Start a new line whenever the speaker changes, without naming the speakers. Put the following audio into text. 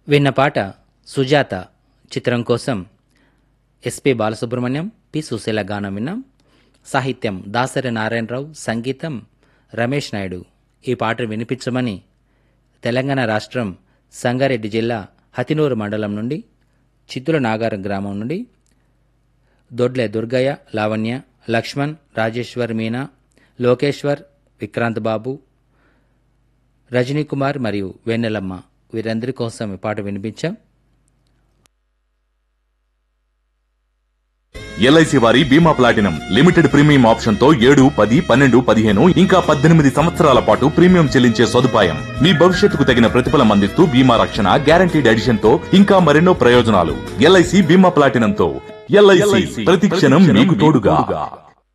విన్న పాట సుజాత చిత్రం కోసం ఎస్పి బాలసుబ్రహ్మణ్యం పి సుశీల గానం విన్నాం సాహిత్యం దాసరి నారాయణరావు సంగీతం రమేష్ నాయుడు ఈ పాటను వినిపించమని తెలంగాణ రాష్ట్రం సంగారెడ్డి జిల్లా హతినూరు మండలం నుండి చిత్తుల నాగారం గ్రామం నుండి దొడ్లె దుర్గయ్య లావణ్య లక్ష్మణ్ రాజేశ్వర్ మీనా లోకేశ్వర్ విక్రాంత్ బాబు రజనీ కుమార్ మరియు వెన్నెలమ్మ వీరందరి కోసం ఈ పాట వినిపించాం
ఎల్ఐసి వారి బీమా ప్లాటినం లిమిటెడ్ ప్రీమియం ఆప్షన్ తో ఏడు పది పన్నెండు పదిహేను ఇంకా పద్దెనిమిది సంవత్సరాల పాటు ప్రీమియం చెల్లించే సదుపాయం మీ భవిష్యత్తుకు తగిన ప్రతిఫలం అందిస్తూ బీమా రక్షణ గ్యారంటీడ్ ఎడిషన్ తో ఇంకా మరెన్నో ప్రయోజనాలు ఎల్ఐసి బీమా ప్లాటినం తో ఎల్ఐసి ప్రతి క్షణం మీకు తోడుగా